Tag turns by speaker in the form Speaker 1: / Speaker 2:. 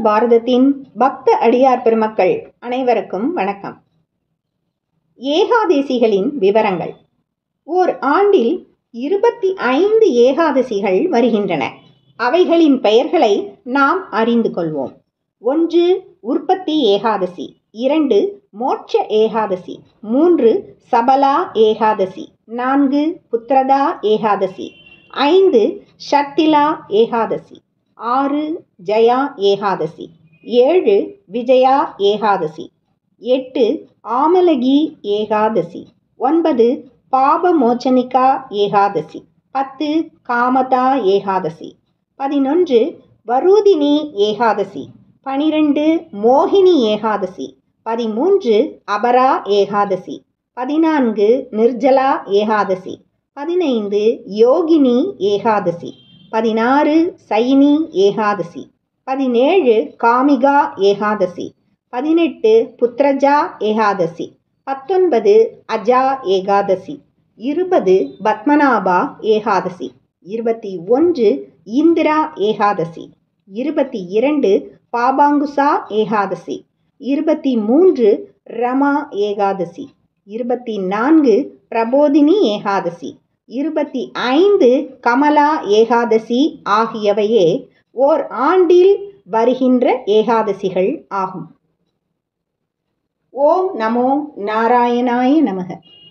Speaker 1: பாரதத்தின் பக்த அடியார் பெருமக்கள் அனைவருக்கும் வணக்கம் ஏகாதேசிகளின் விவரங்கள் ஓர் ஆண்டில் இருபத்தி ஐந்து ஏகாதசிகள் வருகின்றன அவைகளின் பெயர்களை நாம் அறிந்து கொள்வோம் ஒன்று உற்பத்தி ஏகாதசி இரண்டு மோட்ச ஏகாதசி மூன்று சபலா ஏகாதசி நான்கு புத்திரதா ஏகாதசி ஐந்து ஷட்டிலா ஏகாதசி ஆறு ஜயா ஏகாதசி ஏழு விஜயா ஏகாதசி எட்டு ஆமலகி ஏகாதசி ஒன்பது பாபமோச்சனிகா ஏகாதசி பத்து காமதா ஏகாதசி பதினொன்று வரூதினி ஏகாதசி பனிரெண்டு மோகினி ஏகாதசி பதிமூன்று அபரா ஏகாதசி பதினான்கு நிர்ஜலா ஏகாதசி பதினைந்து யோகினி ஏகாதசி பதினாறு சைனி ஏகாதசி பதினேழு காமிகா ஏகாதசி பதினெட்டு புத்ரஜா ஏகாதசி பத்தொன்பது அஜா ஏகாதசி இருபது பத்மநாபா ஏகாதசி இருபத்தி ஒன்று இந்திரா ஏகாதசி இருபத்தி இரண்டு பாபாங்குசா ஏகாதசி இருபத்தி மூன்று ரமா ஏகாதசி இருபத்தி நான்கு பிரபோதினி ஏகாதசி இருபத்தி ஐந்து கமலா ஏகாதசி ஆகியவையே ஓர் ஆண்டில் வருகின்ற ஏகாதசிகள் ஆகும் ஓம் நமோ நாராயணாய நமக